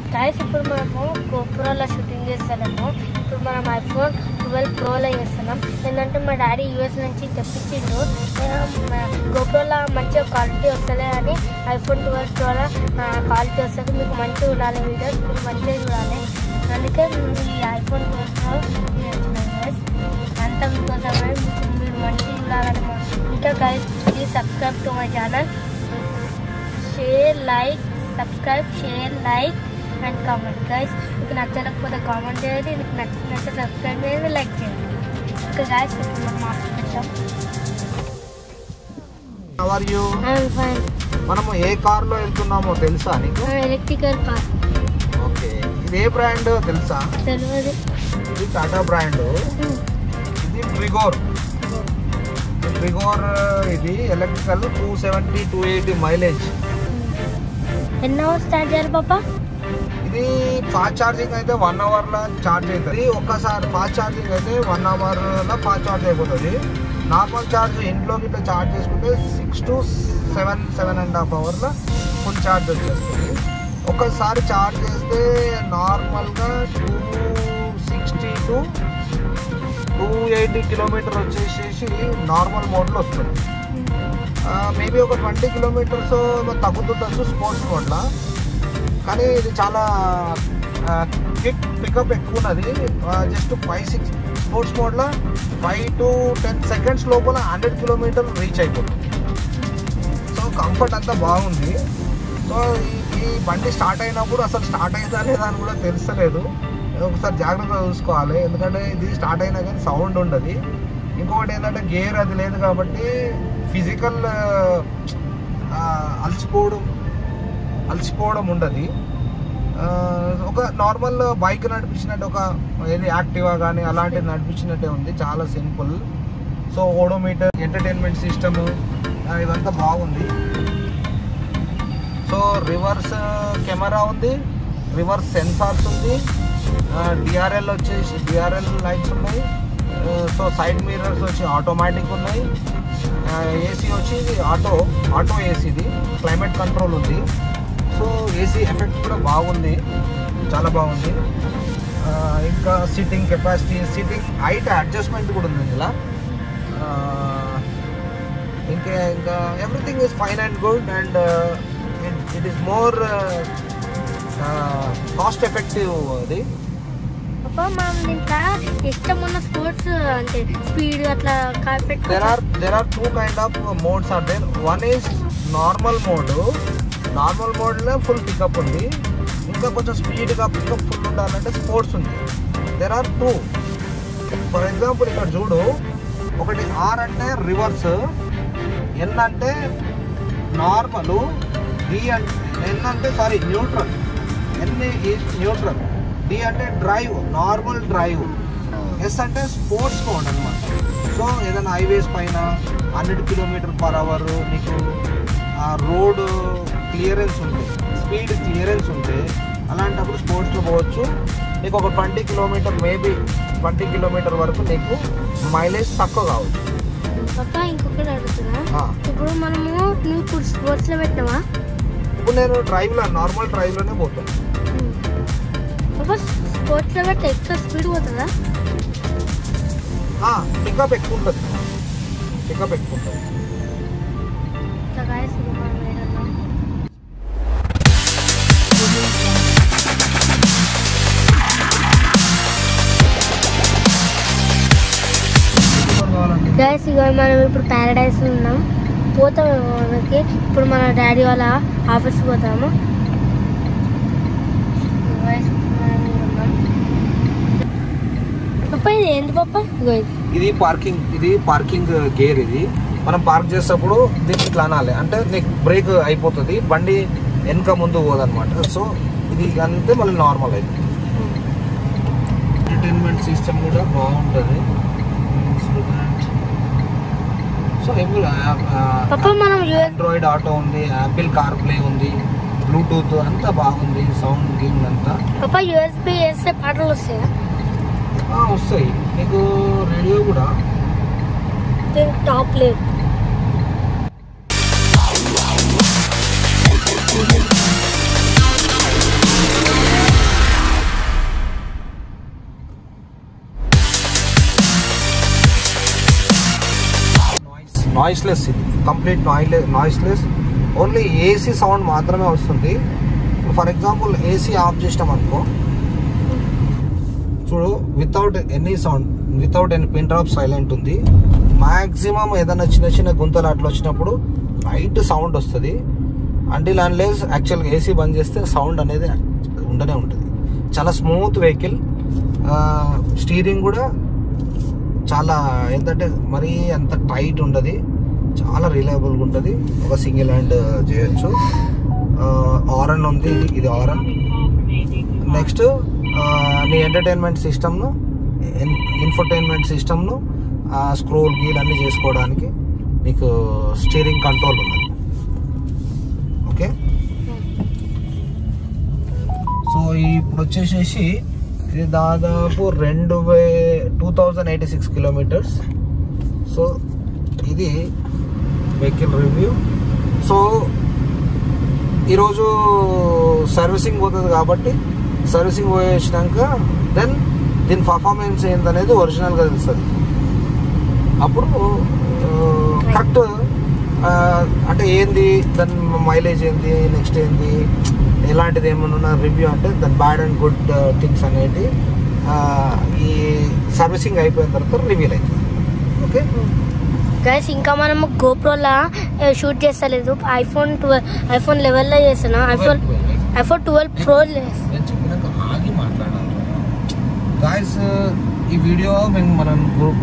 Guys ఇప్పుడు మనము గోపురాలో shooting చేస్తున్నాము ఇప్పుడు మనం ఐఫోన్ ట్వెల్వ్ ప్రోలో చేస్తున్నాం ఏంటంటే మా డాడీ యూఎస్ నుంచి తెప్పించిండు గోపురాలో మంచిగా క్వాలిటీ వస్తుంది అని ఐఫోన్ ట్వెల్వ్ ప్రోలో క్వాలిటీ వస్తుంది మీకు మంచిగా చూడాలి వీడియోస్ మీరు మంచిగా చూడాలి అందుకే ఈ ఐఫోన్ ట్వెల్వ్ ప్రో చేస్తున్నాం గైస్ అంతా మీకోసమే మీకు మీరు మంచిగా చూడాలని మా- ఇంకా guys please subscribe to my channel share like subscribe share like and comment guys మీకు నచ్చలేకపోతే కామెంట్ చేయండి మీకు నచ్చినట్టు సబ్స్క్రైబ్ చేయండి లైక్ చేయండి ఇంకా గైస్ ఇప్పుడు మనం మాస్టర్ పెట్టాం ఆర్ యూ ఐఎమ్ ఫైన్ మనము ఏ కార్ లో వెళ్తున్నామో తెలుసా నీకు ఎలక్ట్రికల్ కార్ ఓకే ఇది ఏ బ్రాండ్ తెలుసా తెలియదు ఇది టాటా బ్రాండ్ ఇది ట్రిగోర్ ట్రిగోర్ ఇది electrical two seventy two eighty mileage ఎన్ని అవర్స్ స్టార్ట్ చేయాలి పాప ఇది ఫాస్ట్ ఛార్జింగ్ అయితే వన్ అవర్ లో ఛార్జ్ అవుతుంది ఒక్కసారి ఫాస్ట్ ఛార్జింగ్ అయితే వన్ అవర్ లో ఫాస్ట్ ఛార్జ్ అయిపోతుంది నార్మల్ ఛార్జ్ ఇంట్లోకి ఇట్లా ఛార్జ్ చేసుకుంటే six to seven seven and half hour లో ఫుల్ ఛార్జ్ వచ్చేస్తుంది ఒక్కసారి ఛార్జ్ చేస్తే నార్మల్గా two sixty to two eighty kilometre వచ్చేసేసి నార్మల్ మోడ్లో వస్తుంది మేబీ ఒక ట్వంటీ కిలోమీటర్స్ తగ్గుతుండొచ్చు స్పోర్ట్స్ మోడ్లో కానీ ఇది చాలా క్విక్ పికప్ ఎక్కువ ఉన్నది జస్ట్ ఫైవ్ సిక్స్ స్పోర్ట్స్ మోడ్లో ఫైవ్ టు టెన్ సెకండ్స్ లోపల హండ్రెడ్ కిలోమీటర్ రీచ్ అయిపోతుంది సో కంఫర్ట్ అంతా బాగుంది సో ఈ- ఈ బండి స్టార్ట్ అయినప్పుడు అసలు స్టార్ట్ అయిందా లేదా అని కూడా తెలుస్తలేదు ఒకసారి జాగ్రత్తగా చూసుకోవాలి ఎందుకంటే ఇది స్టార్ట్ అయినా కానీ సౌండ్ ఉండదు ఇంకొకటి ఏంటంటే గేర్ అది లేదు కాబట్టి ఫిజికల్ అలసిపోవడం అలసిపోవడం ఉండదు ఆ, ఒక నార్మల్ బైక్ నడిపించినట్టు ఒక ఏది యాక్టివా కానీ అలాంటిది నడిపించినట్టే ఉంది చాలా simple so odometer entertainment system ఇదంతా బాగుంది సో రివర్స్ కెమెరా ఉంది రివర్స్ సెన్సార్స్ ఉంది డిఆర్ఎల్ వచ్చేసి డిఆర్ఎల్ లైట్స్ ఉన్నాయి సో సైడ్ మిర్రర్స్ వచ్చి ఆటోమేటిక్ ఉన్నాయి ఏసీ వచ్చి ఇది ఆటో ఆటో ఏసీది క్లైమేట్ కంట్రోల్ ఉంది సో ఏసీ ఎఫెక్ట్ కూడా బాగుంది చాలా బాగుంది ఆ, ఇంకా sitting capacity sitting height adjustment కూడా ఉంది ఇలా ఆ, ఇంకా ఇంకా everything is fine and good and it is more cost effective అది పాప మనం దీంట్లో ఇష్టం ఉన్న స్పోర్ట్స్ అంటే స్పీడ్ అట్లా carpet there are there are two kind of modes are there one is normal mode normal మోడ్లో ఫుల్ పికప్ ఉంది ఇంకా కొంచెం స్పీడ్గా పికప్ ఫుల్ ఉండాలంటే స్పోర్ట్స్ ఉంది there are two for example ఇక్కడ చూడు ఒకటి ఆర్ అంటే రివర్స్ ఎన్ అంటే నార్మల్ డి అంటే ఎన్ అంటే sorry neutral N is neutral D అంటే డ్రైవ్ నార్మల్ డ్రైవ్ ఎస్ అంటే స్పోర్ట్స్ మోడ్ అనమాట సో ఏదైనా హైవేస్ పైన హండ్రెడ్ కిలోమీటర్ పర్ అవర్ నీకు ఆ రోడ్ క్లియరెన్స్ ఉంటే స్పీడ్ క్లియరెన్స్ ఉంటే అలాంటప్పుడు స్పోర్ట్స్లో పోవచ్చు నీకు ఒక twenty kilometre maybe twenty kilometre వరకు నీకు మైలేజ్ తక్కువ కావచ్చు పాప ఇంకొకటి అడుగుతున్నా ఆ, ఇప్పుడు మనము నువ్వు ఇప్పుడు స్పోర్ట్స్ లో పెట్టినావా ఇప్పుడు నేను డ్రైవ్లో నార్మల్ డ్రైవ్లోనే పోతాను పాప స్పోర్ట్స్ లో పెట్టి ఎక్కువ స్పీడ్ పోతుందా పికప్ ఎక్కువ ఉంటుంది పికప్ ఎక్కువ ఉంటుంది ఇంకా guys, ఇది మనం వేయడం. కావాలండి గైస్ ఇక మనం ఇప్పుడు ప్యారడైస్ ఉన్నాం పోతామేమో మనకి ఇప్పుడు మన డాడీ వాళ్ళ ఆఫీస్కి పోతాము Guys, ఇప్పుడు మనం ఇక్కడ ఉన్నాం. పప్ప ఇది ఏంటి పప్ప ఇగో ఇది ఇది పార్కింగ్ ఇది పార్కింగ్ గేర్ ఇది మనం పార్క్ చేసేటప్పుడు దీన్ని ఇట్లా అనాలి అంటే నీకు బ్రేక్ అయిపోతుంది బండి వెనక ముందు పోదన్నమాట సో ఇది అంతే మళ్ళీ నార్మల్ అయిపోతుంది ఎంటర్టైన్మెంట్ సిస్టమ్ కూడా బాగుంటుంది సో పప్ప మనం యూఎస్ ఆండ్రాయిడ్ ఆటో ఉంది యాపిల్ కార్ ప్లే ఉంది బ్లూటూత్ అంతా బాగుంది సౌండ్ గేమ్ అంతా పప్ప యూఎస్బి వేస్తే పాటలు వస్తాయా ఆ, వస్తాయి నీకు రేడియో కూడా దీనికి టాప్ లేదు నాయిస్లెస్ ఇది complete noiseless noiseless only AC sound మాత్రమే వస్తుంది ఫర్ ఎగ్జాంపుల్ ఏసీ ఆఫ్ చేసినాం అనుకో చూడు without any sound without any pin drop silent ఉంది మ్యాక్సిమం ఏదైనా చిన్న చిన్న గుంతలు అట్లా వచ్చినప్పుడు లైట్ సౌండ్ వస్తుంది అంటిల్ అన్లెస్ యాక్చువల్గా ఏసీ బంద్ చేస్తే సౌండ్ అనేది ఉండనే ఉంటుంది చాలా స్మూత్ వెహికల్ స్టీరింగ్ కూడా చాలా ఏంటంటే మరీ అంత టైట్ ఉండదు చాలా రిలయబుల్గా ఉంటుంది ఒక సింగిల్ హ్యాండ్ చేయొచ్చు ఆరన్ ఉంది ఇది ఇది ఆరన్ నెక్స్ట్ నీ ఎంటర్టైన్మెంట్ సిస్టమ్ను ఇన్ఫర్టైన్మెంట్ సిస్టమ్ను స్క్రోల్ గీల్ అన్నీ చేసుకోవడానికి నీకు స్టీరింగ్ కంట్రోల్ ఉన్నది ఓకే సో ఇప్పుడు వచ్చేసేసి ఇది దాదాపు రెండు వే two thousand eighty six kilometres so ఇది వెహికల్ రివ్యూ సో ఈరోజు సర్వీసింగ్ పోతుంది కాబట్టి సర్వీసింగ్ పోయేసినాక దెన్ దీని పర్ఫార్మెన్స్ ఏందనేది ఒరిజినల్గా తెలుస్తుంది అప్పుడు కరెక్ట్ అంటే ఏంది దాని మైలేజ్ ఏంది నెక్స్ట్ ఏంది ఎలాంటిది ఏమన్నా రివ్యూ అంటే దాని బ్యాడ్ అండ్ గుడ్ థింగ్స్ అనేవి ఆ, ఈ సర్వీసింగ్ అయిపోయిన తర్వాత రివ్యూల్ అవుతుంది ఓకే గైస్ ఇంకా మనము గోప్రోలా షూట్ చేస్తలేదు ఐఫోన్ ట్వెల్వ్ ఐఫోన్ లెవెల్లో చేస్తున్నా ఐఫోన్ ఐఫోన్ ట్వెల్వ్ ప్రో నేను చెప్పినాక ఆగి మాట్లాడాలి గాయస్ ఈ వీడియో మేము మనం గ్రూప్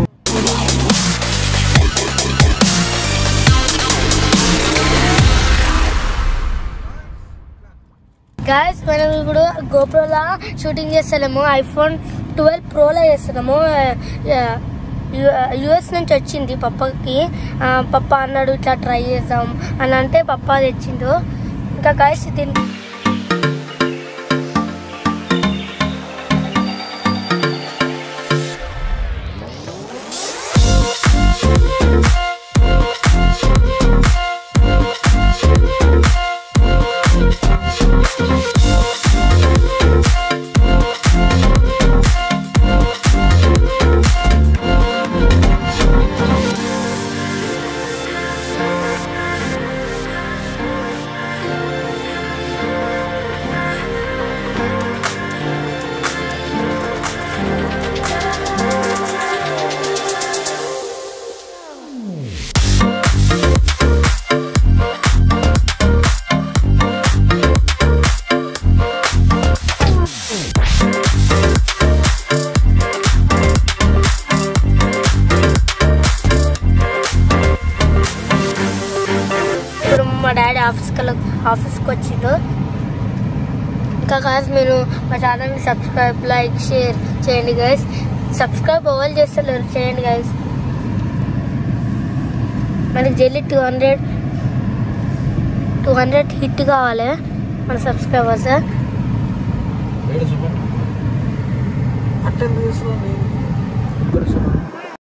గైస్ మనం ఇప్పుడు గోప్రోలా షూటింగ్ చేస్తలేము ఐఫోన్ ట్వెల్వ్ ప్రోలో చేస్తున్నాము యుఎస్ నుంచి వచ్చింది పప్పకి ఆ, పప్ప అన్నాడు ఇట్లా ట్రై చేద్దాం అని అంటే పప్ప తెచ్చిండు ఇంకా గైస్ దీని ఇప్పుడు మా డాడీ ఆఫీస్కి ఆఫీస్కి వచ్చిండు ఇంకా కాదు మీరు మా ఛానల్ని సబ్స్క్రైబ్ లైక్ షేర్ చేయండి గైస్ సబ్స్క్రైబ్ ఎవరు చేస్తలేరు చేయండి గైస్ మనకి జల్లి two hundred two hundred hit కావాలి మన సబ్స్క్రైబర్స్ వేడి చూపండి అట్టెండ్ చేస్తున్నాను